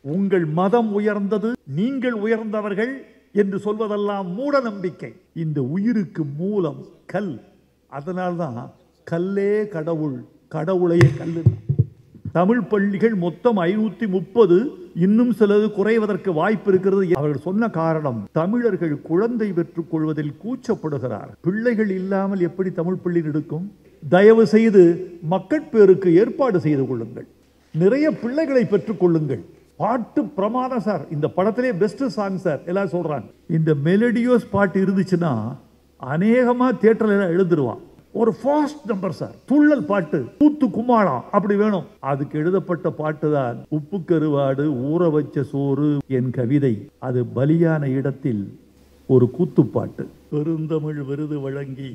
உங்கள் மதம் உயர்ந்தது நீங்கள் உயர்ந்தவர்கள் என்று சொல்வதெல்லாம் மூட நம்பிக்கை இந்த உயிருக்கு மூலம் கல் அதனால்தான் கல்லே கடவுள் கடவுளையே கல்லு தமிழ் பள்ளிகள் மொத்தம் ஐநூத்தி முப்பது இன்னும் சிலது குறைவதற்கு வாய்ப்பு இருக்கிறது அவர்கள் சொன்ன காரணம் தமிழர்கள் குழந்தை பெற்றுக் கொள்வதில் கூச்சப்படுகிறார் பிள்ளைகள் இல்லாமல் எப்படி தமிழ் பள்ளி எடுக்கும் தயவு செய்து மக்கட்பேருக்கு ஏற்பாடு செய்து கொள்ளுங்கள் நிறைய பிள்ளைகளை பெற்றுக் கொள்ளுங்கள் பாட்டு பிரமாதம் சார் இந்த படத்திலே பெஸ்ட் சாங் சார் எல்லாம் சொல்றாங்க இந்த மெலடியோஸ் பாட்டு இருந்துச்சுன்னா அநேகமா தியேட்டர்ல எழுதுருவான் ஒரு ஃபாஸ்ட் நம்பர் சார் துள்ளல் பாட்டு கூத்து கும்மாளம் அப்படி வேணும் அதுக்கு எழுதப்பட்ட பாட்டு தான் உப்பு கருவாடு ஊற வச்ச சோறு என் கவிதை அது பலியான இடத்தில் ஒரு கூத்துப்பாட்டு பெருந்தமிழ் விருது வழங்கி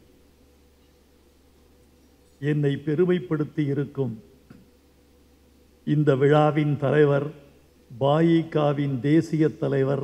என்னை பெருமைப்படுத்தி இருக்கும் இந்த விழாவின் தலைவர் பாயிகாவின் தேசிய தலைவர்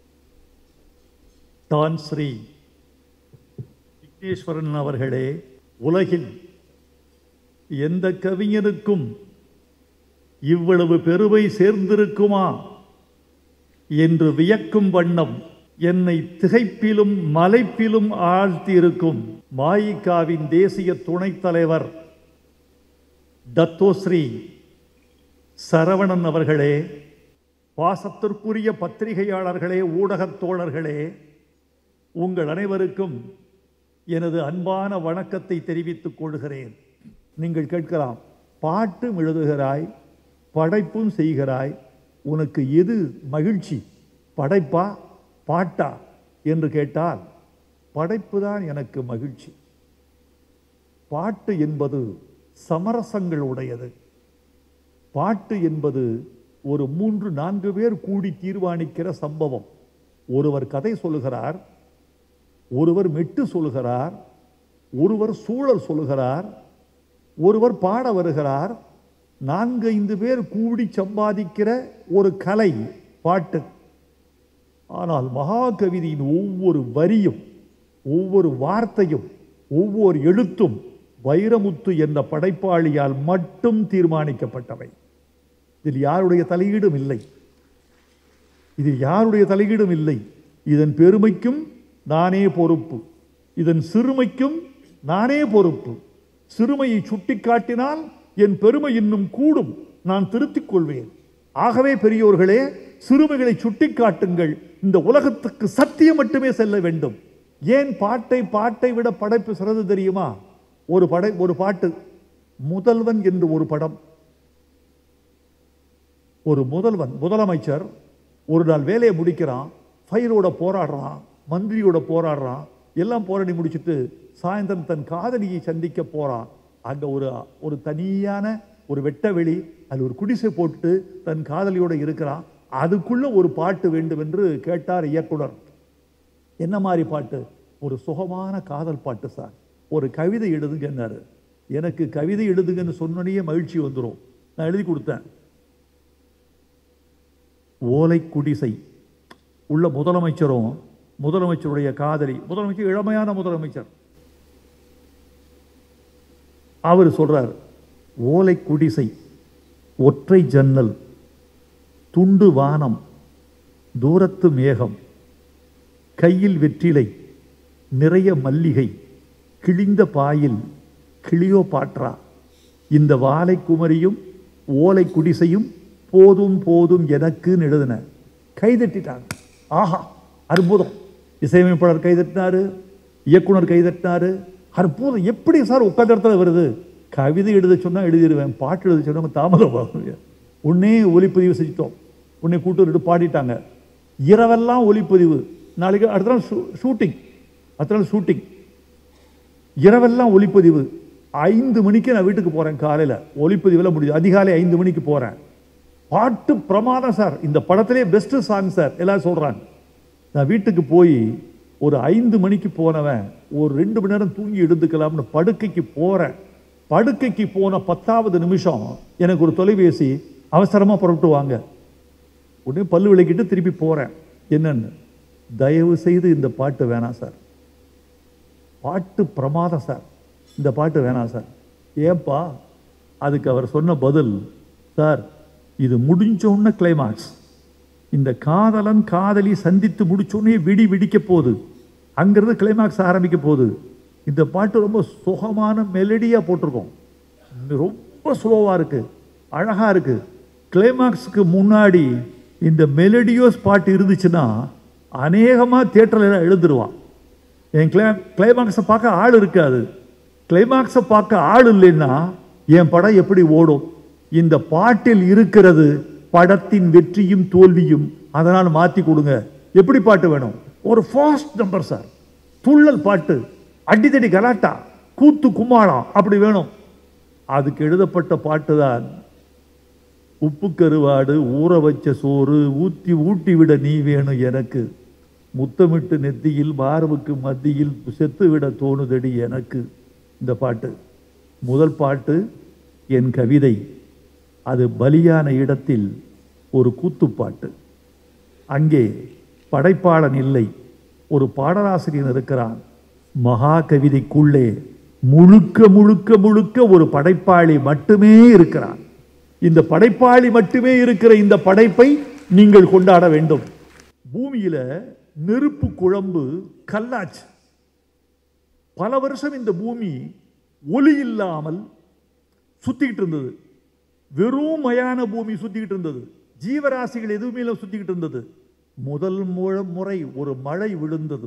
தான் ஸ்ரீ விக்னேஸ்வரன் அவர்களே உலகில் எந்த கவிஞனுக்கும் இவ்வளவு பெருமை சேர்ந்திருக்குமா என்று வியக்கும் வண்ணம் என்னை திகைப்பிலும் மலைப்பிலும் ஆழ்த்தியிருக்கும் மாயிகாவின் தேசிய துணைத் தலைவர் தத்தோஸ்ரீ சரவணன் அவர்களே பாசத்திற்குரிய பத்திரிகையாளர்களே ஊடகத் தோழர்களே உங்கள் அனைவருக்கும் எனது அன்பான வணக்கத்தை தெரிவித்துக் கொள்கிறேன் நீங்கள் கேட்கலாம் பாட்டும் எழுதுகிறாய் படைப்பும் செய்கிறாய் உனக்கு எது மகிழ்ச்சி படைப்பா பாட்டா என்று கேட்டால் படைப்பு தான் எனக்கு மகிழ்ச்சி பாட்டு என்பது சமரசங்கள் உடையது பாட்டு என்பது ஒரு மூன்று நான்கு பேர் கூடி தீர்மானிக்கிற சம்பவம் ஒருவர் கதை சொல்லுகிறார் ஒருவர் மெட்டு சொல்லுகிறார் ஒருவர் சூழல் சொல்லுகிறார் ஒருவர் பாட வருகிறார் நான்கு ஐந்து பேர் கூடி சம்பாதிக்கிற ஒரு கலை பாட்டு ஆனால் மகாகவிதையின் ஒவ்வொரு வரியும் ஒவ்வொரு வார்த்தையும் ஒவ்வொரு எழுத்தும் வைரமுத்து என்ற படைப்பாளியால் மட்டும் தீர்மானிக்கப்பட்டவை இதில் யாருடைய தலையீடும் இல்லை இதில் யாருடைய தலையீடும் இல்லை இதன் பெருமைக்கும் நானே பொறுப்பு இதன் சிறுமைக்கும் நானே பொறுப்பு சிறுமையை சுட்டிக்காட்டினால் என் பெருமை இன்னும் கூடும் நான் திருத்திக் கொள்வேன் ஆகவே பெரியோர்களே சிறுமைகளை சுட்டிக்காட்டுங்கள் இந்த உலகத்துக்கு சத்தியம் மட்டுமே செல்ல வேண்டும் ஏன் பாட்டை பாட்டை விட படைப்பு சிறந்து தெரியுமா ஒரு படை ஒரு பாட்டு முதல்வன் என்று ஒரு படம் ஒரு முதல்வன் முதலமைச்சர் ஒரு நாள் வேலையை முடிக்கிறான் ஃபைலோட போராடுறான் மந்திரியோட போராடுறான் எல்லாம் போராடி முடிச்சுட்டு சாயந்தரம் தன் காதலியை சந்திக்க போறான் அங்க ஒரு ஒரு தனியான ஒரு வெட்ட வெளி அதில் ஒரு குடிசை போட்டு தன் காதலியோட இருக்கிறான் அதுக்குள்ள ஒரு பாட்டு வேண்டும் என்று கேட்டார் இயக்குனர் என்ன மாதிரி பாட்டு ஒரு சுகமான காதல் பாட்டு சார் ஒரு கவிதை எழுதுங்கன்னாரு எனக்கு கவிதை எழுதுங்கன்னு சொன்னோடனே மகிழ்ச்சி வந்துடும் நான் எழுதி கொடுத்தேன் ஓலை குடிசை உள்ள முதலமைச்சரும் முதலமைச்சருடைய காதலி முதலமைச்சர் இளமையான முதலமைச்சர் அவர் சொல்றார் ஓலை குடிசை ஒற்றை ஜன்னல் துண்டு வானம் தூரத்து மேகம் கையில் வெற்றிலை நிறைய மல்லிகை கிழிந்த பாயில் கிளியோ பாற்றா இந்த வாலை குமரியும் ஓலை குடிசையும் போதும் போதும் எனக்குன்னு எழுதின கைதட்டிட்டாங்க ஆஹா அற்புதம் இசையமைப்பாளர் கைதட்டினாரு இயக்குனர் கைதட்டினாரு அற்புதம் எப்படி சார் உட்காந்த இடத்துல வருது கவிதை எழுத சொன்னா எழுதிடுவேன் பாட்டு எழுத சொன்னா தாமதம் உன்னே ஒலிப்பதிவு செஞ்சிட்டோம் உன்னை கூட்டு வந்துட்டு பாடிட்டாங்க இரவெல்லாம் ஒலிப்பதிவு நாளைக்கு அடுத்த நாள் ஷூட்டிங் அடுத்த நாள் ஷூட்டிங் இரவெல்லாம் ஒலிப்பதிவு ஐந்து மணிக்கு நான் வீட்டுக்கு போறேன் காலையில ஒலிப்பதிவில் முடியுது அதிகாலை ஐந்து மணிக்கு போறேன் பாட்டு பிரமாதம் சார் இந்த படத்திலே பெஸ்ட் சாங் சார் எல்லாம் சொல்றாங்க நான் வீட்டுக்கு போய் ஒரு ஐந்து மணிக்கு போனவன் ஒரு ரெண்டு மணி நேரம் தூங்கி எடுத்துக்கலாம்னு படுக்கைக்கு போறேன் படுக்கைக்கு போன பத்தாவது நிமிஷம் எனக்கு ஒரு தொலைபேசி அவசரமா புறப்பட்டு வாங்க உடனே பல்லு விளக்கிட்டு திருப்பி போறேன் என்னன்னு தயவு செய்து இந்த பாட்டு வேணாம் சார் பாட்டு பிரமாதம் சார் இந்த பாட்டு வேணாம் சார் ஏன்பா அதுக்கு அவர் சொன்ன பதில் சார் இது முடிஞ்ச உடனே கிளைமாக்ஸ் இந்த காதலன் காதலி சந்தித்து முடிச்ச உடனே விடி வெடிக்க போகுது அங்கிருந்து கிளைமாக்ஸ் ஆரம்பிக்க போகுது இந்த பாட்டு ரொம்ப சுகமான மெலடியாக போட்டிருக்கோம் ரொம்ப ஸ்லோவாக இருக்கு அழகா இருக்கு கிளைமாக்ஸுக்கு முன்னாடி இந்த மெலடியோஸ் பாட்டு இருந்துச்சுன்னா அநேகமாக தேட்டரில் எழுந்துருவான் என் கிளை கிளைமாக்ஸை பார்க்க ஆள் இருக்காது கிளைமாக்ஸை பார்க்க ஆள் இல்லைன்னா என் படம் எப்படி ஓடும் இந்த பாட்டில் இருக்கிறது படத்தின் வெற்றியும் தோல்வியும் அதனால் மாற்றி கொடுங்க எப்படி பாட்டு வேணும் ஒரு ஃபாஸ்ட் நம்பர் சார் துள்ளல் பாட்டு அடிதடி கலாட்டா கூத்து கும்மாளம் அப்படி வேணும் அதுக்கு எழுதப்பட்ட பாட்டு தான் உப்பு கருவாடு ஊற வச்ச சோறு ஊத்தி ஊட்டி விட நீ வேணும் எனக்கு முத்தமிட்டு நெத்தியில் மார்புக்கு மத்தியில் செத்து விட தோணுதடி எனக்கு இந்த பாட்டு முதல் பாட்டு என் கவிதை அது பலியான இடத்தில் ஒரு கூத்துப்பாட்டு அங்கே படைப்பாளன் இல்லை ஒரு பாடலாசிரியர் இருக்கிறான் மகா கவிதைக்குள்ளே முழுக்க முழுக்க முழுக்க ஒரு படைப்பாளி மட்டுமே இருக்கிறான் இந்த படைப்பாளி மட்டுமே இருக்கிற இந்த படைப்பை நீங்கள் கொண்டாட வேண்டும் பூமியில நெருப்பு குழம்பு கல்லாச்சு பல வருஷம் இந்த பூமி ஒளி இல்லாமல் சுத்திக்கிட்டு இருந்தது வெறும் மயான பூமி சுத்திக்கிட்டு இருந்தது ஜீவராசிகள் எதுவுமே இல்லை சுத்திக்கிட்டு இருந்தது முதல் மு- முறை ஒரு மழை விழுந்தது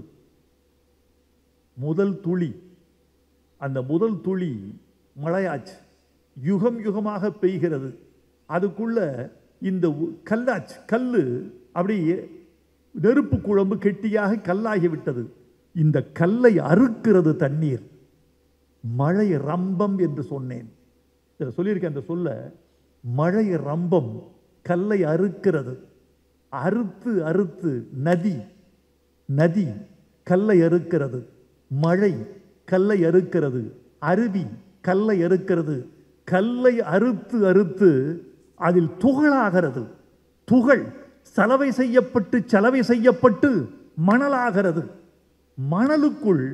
முதல் துளி அந்த முதல் துளி மழையாச்சு யுகம் யுகமாக பெய்கிறது அதுக்குள்ள இந்த உ- கல்லாச்சு கல்லு அப்படியே நெருப்பு குழம்பு கெட்டியாக கல்லாகி விட்டது இந்த கல்லை அறுக்கிறது தண்ணீர் மழை ரம்பம் என்று சொன்னேன் இதில் சொல்லியிருக்கேன் அந்த சொல்ல மழை ரம்பம் கல்லை அறுக்கிறது அறுத்து அறுத்து நதி நதி கல்லை அறுக்கிறது மழை கல்லை அறுக்கிறது அருவி கல்லை அறுக்கிறது கல்லை அறுத்து அறுத்து அதில் துகளாகிறது துகள் சலவை செய்யப்பட்டு சலவை செய்யப்பட்டு மணலாகிறது மணலுக்குள்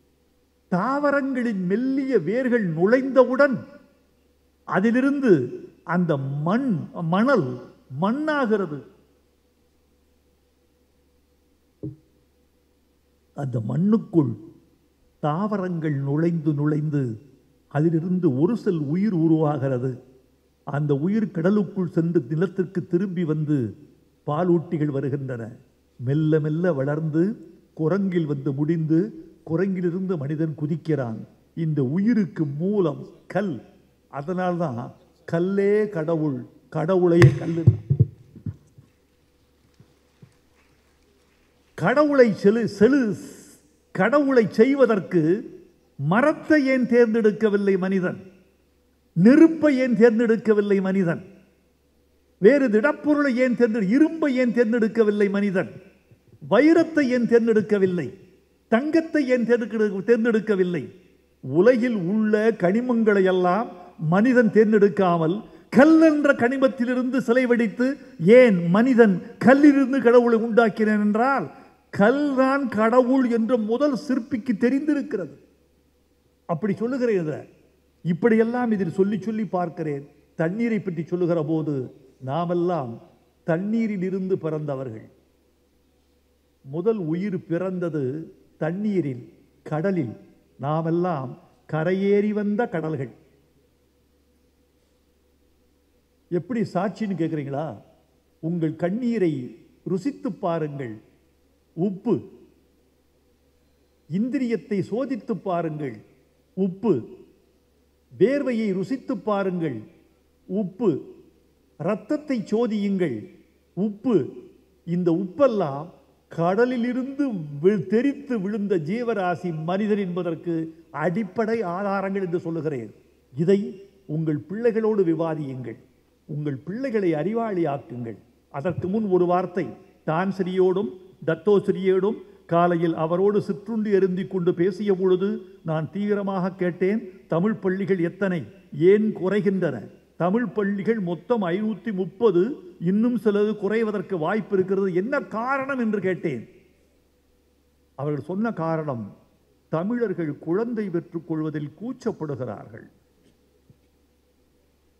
தாவரங்களின் மெல்லிய வேர்கள் நுழைந்தவுடன் அதிலிருந்து அந்த மண் மணல் மண்ணாகிறது அந்த மண்ணுக்குள் தாவரங்கள் நுழைந்து நுழைந்து அதிலிருந்து ஒரு செல் உயிர் உருவாகிறது அந்த உயிர் கடலுக்குள் சென்று நிலத்திற்கு திரும்பி வந்து பாலூட்டிகள் வருகின்றன மெல்ல மெல்ல வளர்ந்து குரங்கில் வந்து முடிந்து குரங்கிலிருந்து மனிதன் குதிக்கிறான் இந்த உயிருக்கு மூலம் கல் அதனால்தான் கல்லே கடவுள் கடவுளையே கல்லு கடவுளை செலு செலு கடவுளை செய்வதற்கு மரத்தை ஏன் தேர்ந்தெடுக்கவில்லை மனிதன் நெருப்பை ஏன் தேர்ந்தெடுக்கவில்லை மனிதன் வேறு திடப்பொருளை ஏன் தேர்ந்தெடு இரும்பை ஏன் தேர்ந்தெடுக்கவில்லை மனிதன் வைரத்தை ஏன் தேர்ந்தெடுக்கவில்லை தங்கத்தை ஏன் தேர்ந்தெடு- தேர்ந்தெடுக்கவில்லை உலகில் உள்ள கனிமங்களை எல்லாம் மனிதன் தேர்ந்தெடுக்காமல் கல் என்ற கனிமத்திலிருந்து சிலை வடித்து ஏன் மனிதன் கல்லிலிருந்து கடவுளை உண்டாக்கினேன் என்றால் கல்தான் கடவுள் என்ற முதல் சிற்பிக்கு தெரிந்திருக்கிறது அப்படி சொல்லுகிறேன் இதை. இப்படியெல்லாம் இதில் சொல்லி சொல்லி பார்க்கிறேன் தண்ணீரை பற்றி சொல்லுகிற போது நாமெல்லாம் தண்ணீரில் இருந்து பிறந்தவர்கள் முதல் உயிர் பிறந்தது தண்ணீரில் கடலில் நாமெல்லாம் கரையேறி வந்த கடல்கள் எப்படி சாட்சின்னு கேட்குறீங்களா உங்கள் கண்ணீரை ருசித்து பாருங்கள் உப்பு இந்திரியத்தை சோதித்து பாருங்கள் உப்பு வேர்வையை ருசித்து பாருங்கள் உப்பு இரத்தத்தை சோதியுங்கள் உப்பு இந்த உப்பெல்லாம் கடலிலிருந்து வி- தெறித்து விழுந்த ஜீவராசி மனிதன் என்பதற்கு அடிப்படை ஆதாரங்கள் என்று சொல்லுகிறேன் இதை உங்கள் பிள்ளைகளோடு விவாதியுங்கள் உங்கள் பிள்ளைகளை அறிவாளியாக்குங்கள் அதற்கு முன் ஒரு வார்த்தை டான்சரியோடும் தத்தோசிரியோடும் காலையில் அவரோடு சிற்றுண்டி அருந்திக் கொண்டு பேசிய பொழுது நான் தீவிரமாக கேட்டேன் தமிழ் பள்ளிகள் எத்தனை ஏன் குறைகின்றன தமிழ் பள்ளிகள் மொத்தம் ஐநூத்தி முப்பது இன்னும் சிலது குறைவதற்கு வாய்ப்பு இருக்கிறது என்ன காரணம் என்று கேட்டேன் அவர்கள் சொன்ன காரணம் தமிழர்கள் குழந்தை பெற்றுக் கொள்வதில் கூச்சப்படுகிறார்கள்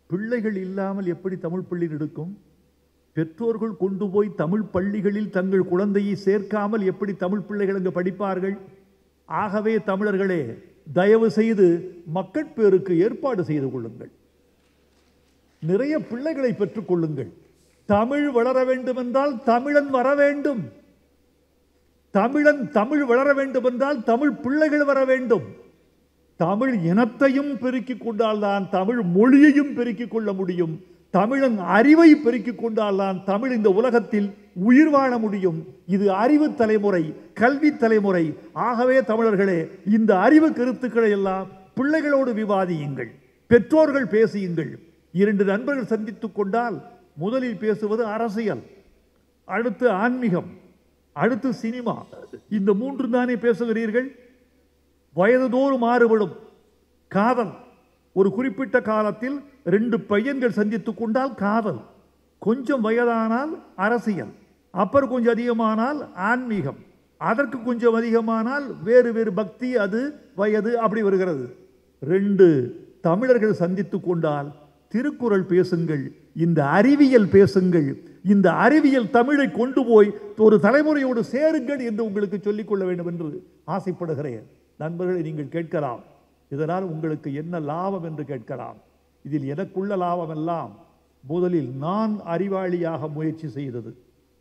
பிள்ளைகள் இல்லாமல் எப்படி தமிழ் பள்ளி எடுக்கும் பெற்றோர்கள் கொண்டு போய் தமிழ் பள்ளிகளில் தங்கள் குழந்தையை சேர்க்காமல் எப்படி தமிழ் பிள்ளைகள் அங்கு படிப்பார்கள் ஆகவே தமிழர்களே தயவு செய்து மக்கட்பேருக்கு ஏற்பாடு செய்து கொள்ளுங்கள் நிறைய பிள்ளைகளை பெற்றுக் கொள்ளுங்கள் தமிழ் வளர வேண்டும் என்றால் தமிழன் வர வேண்டும் தமிழன் தமிழ் வளர வேண்டும் என்றால் தமிழ் பிள்ளைகள் வர வேண்டும் தமிழ் இனத்தையும் பெருக்கிக் கொண்டால்தான் தமிழ் மொழியையும் பெருக்கிக் கொள்ள முடியும் தமிழன் அறிவை பெருக்கிக் கொண்டால்தான் தமிழ் இந்த உலகத்தில் உயிர் வாழ முடியும் இது அறிவு தலைமுறை கல்வி தலைமுறை ஆகவே தமிழர்களே இந்த அறிவு கருத்துக்களை எல்லாம் பிள்ளைகளோடு விவாதியுங்கள் பெற்றோர்கள் பேசியுங்கள் இரண்டு நண்பர்கள் சந்தித்துக் கொண்டால் முதலில் பேசுவது அரசியல் அடுத்து ஆன்மீகம் அடுத்து சினிமா இந்த மூன்று தானே பேசுகிறீர்கள் வயதுதோறும் மாறுபடும் காதல் ஒரு குறிப்பிட்ட காலத்தில் ரெண்டு பையன்கள் சந்தித்துக் கொண்டால் காதல் கொஞ்சம் வயதானால் அரசியல் அப்புறம் கொஞ்சம் அதிகமானால் ஆன்மீகம் அதற்கு கொஞ்சம் அதிகமானால் வேறு வேறு பக்தி அது வயது அப்படி வருகிறது ரெண்டு தமிழர்கள் சந்தித்துக் கொண்டால் திருக்குறள் பேசுங்கள் இந்த அறிவியல் பேசுங்கள் இந்த அறிவியல் தமிழை கொண்டு போய் ஒரு தலைமுறையோடு சேருங்கள் என்று உங்களுக்கு சொல்லிக் கொள்ள வேண்டும் என்று ஆசைப்படுகிறேன் நண்பர்களை நீங்கள் கேட்கலாம் இதனால் உங்களுக்கு என்ன லாபம் என்று கேட்கலாம் இதில் எனக்குள்ள லாபம் எல்லாம் முதலில் நான் அறிவாளியாக முயற்சி செய்தது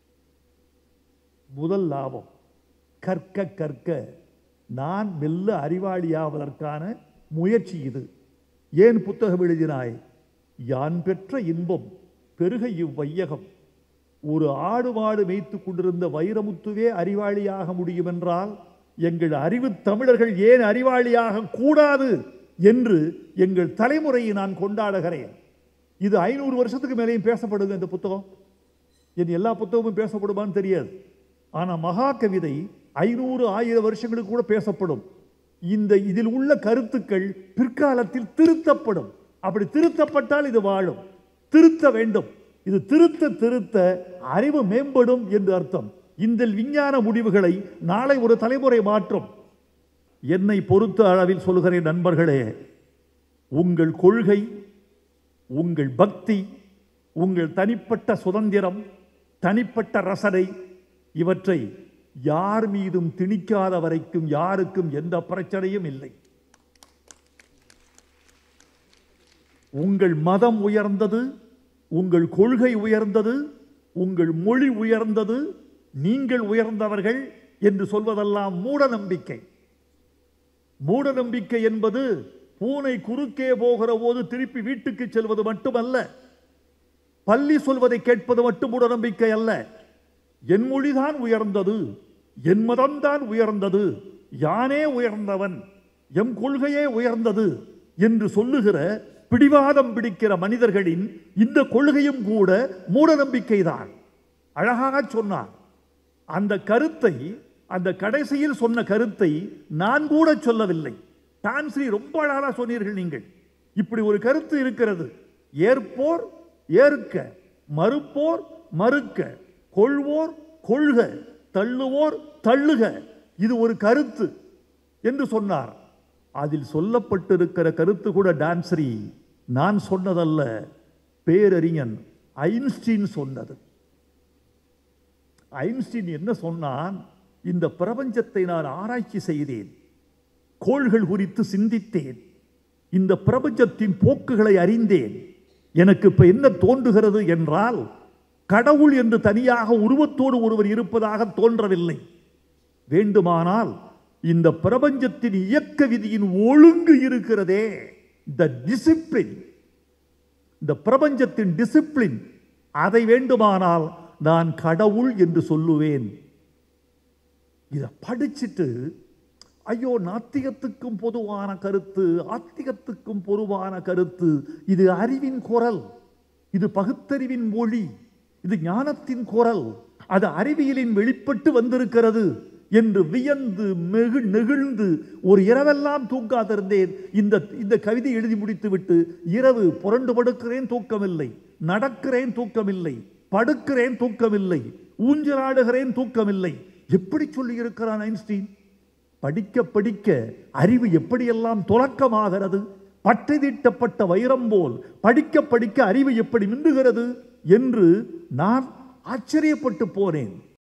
முதல் லாபம் கற்க கற்க நான் மெல்ல அறிவாளியாவதற்கான முயற்சி இது ஏன் புத்தகம் எழுதினாய் யான் பெற்ற இன்பம் பெருக இவ்வையகம் ஒரு ஆடு மாடு மேய்த்து கொண்டிருந்த வைரமுத்துவே அறிவாளியாக முடியும் என்றால் எங்கள் அறிவு தமிழர்கள் ஏன் அறிவாளியாக கூடாது என்று எங்கள் தலைமுறையை நான் கொண்டாடுகிறேன் இது ஐநூறு வருஷத்துக்கு மேலேயும் பேசப்படுது இந்த புத்தகம் என் எல்லா புத்தகமும் பேசப்படுமான்னு தெரியாது ஆனால் மகா கவிதை ஐநூறு ஆயிரம் வருஷங்களுக்கு கூட பேசப்படும் இந்த இதில் உள்ள கருத்துக்கள் பிற்காலத்தில் திருத்தப்படும் அப்படி திருத்தப்பட்டால் இது வாழும் திருத்த வேண்டும் இது திருத்த திருத்த அறிவு மேம்படும் என்று அர்த்தம் இந்த விஞ்ஞான முடிவுகளை நாளை ஒரு தலைமுறை மாற்றும் என்னை பொறுத்த அளவில் சொல்கிறேன் நண்பர்களே உங்கள் கொள்கை உங்கள் பக்தி உங்கள் தனிப்பட்ட சுதந்திரம் தனிப்பட்ட ரசனை இவற்றை யார் மீதும் திணிக்காத வரைக்கும் யாருக்கும் எந்த பிரச்சனையும் இல்லை உங்கள் மதம் உயர்ந்தது உங்கள் கொள்கை உயர்ந்தது உங்கள் மொழி உயர்ந்தது நீங்கள் உயர்ந்தவர்கள் என்று சொல்வதெல்லாம் மூட நம்பிக்கை மூட நம்பிக்கை என்பது பூனை குறுக்கே போகிற போது திருப்பி வீட்டுக்கு செல்வது மட்டுமல்ல பள்ளி சொல்வதை கேட்பது மட்டும் மூட நம்பிக்கை அல்ல என் மொழிதான் உயர்ந்தது என் மதம்தான் உயர்ந்தது யானே உயர்ந்தவன் எம் கொள்கையே உயர்ந்தது என்று சொல்லுகிற பிடிவாதம் பிடிக்கிற மனிதர்களின் இந்த கொள்கையும் கூட மூட நம்பிக்கைதான் அழகாக சொன்னான் அந்த கருத்தை அந்த கடைசியில் சொன்ன கருத்தை நான் கூட சொல்லவில்லை டான்ஸ்ரீ ரொம்ப அழகாக சொன்னீர்கள் நீங்கள் இப்படி ஒரு கருத்து இருக்கிறது ஏற்போர் ஏற்க மறுப்போர் மறுக்க கொள்வோர் கொள்க தள்ளுவோர் தள்ளுக இது ஒரு கருத்து என்று சொன்னார் அதில் சொல்லப்பட்டிருக்கிற கருத்து கூட டான்ஸ்ரீ நான் சொன்னதல்ல பேரறிஞன் ஐன்ஸ்டீன் சொன்னது ஐன்ஸ்டீன் என்ன சொன்னான் இந்த பிரபஞ்சத்தை நான் ஆராய்ச்சி செய்தேன் கோள்கள் குறித்து சிந்தித்தேன் இந்த பிரபஞ்சத்தின் போக்குகளை அறிந்தேன் எனக்கு இப்ப என்ன தோன்றுகிறது என்றால் கடவுள் என்று தனியாக உருவத்தோடு ஒருவர் இருப்பதாக தோன்றவில்லை வேண்டுமானால் இந்த பிரபஞ்சத்தின் இயக்க விதியின் ஒழுங்கு இருக்கிறதே த டிசிப்ளின் இந்த பிரபஞ்சத்தின் டிசிப்ளின் அதை வேண்டுமானால் நான் கடவுள் என்று சொல்லுவேன் இதை படிச்சுட்டு ஐயோ நாத்திகத்துக்கும் பொதுவான கருத்து ஆத்திகத்துக்கும் பொதுவான கருத்து இது அறிவின் குரல் இது பகுத்தறிவின் மொழி இது ஞானத்தின் குரல் அது அறிவியலின் வெளிப்பட்டு வந்திருக்கிறது என்று வியந்து மெகு நெகிழ்ந்து ஒரு இரவெல்லாம் தூங்காதிருந்தேன் இந்த இந்த கவிதை எழுதி முடித்துவிட்டு இரவு புரண்டு படுக்கிறேன் தூக்கமில்லை நடக்கிறேன் தூக்கமில்லை படுக்கிறேன் தூக்கமில்லை ஊஞ்சலாடுகிறேன் தூக்கமில்லை எப்படி சொல்லி இருக்கிறான் ஐன்ஸ்டீன் படிக்க படிக்க அறிவு எப்படியெல்லாம் துலக்கமாகிறது பட்டை வைரம் போல் படிக்க படிக்க அறிவு எப்படி மின்னுகிறது என்று நான் ஆச்சரியப்பட்டு போனேன்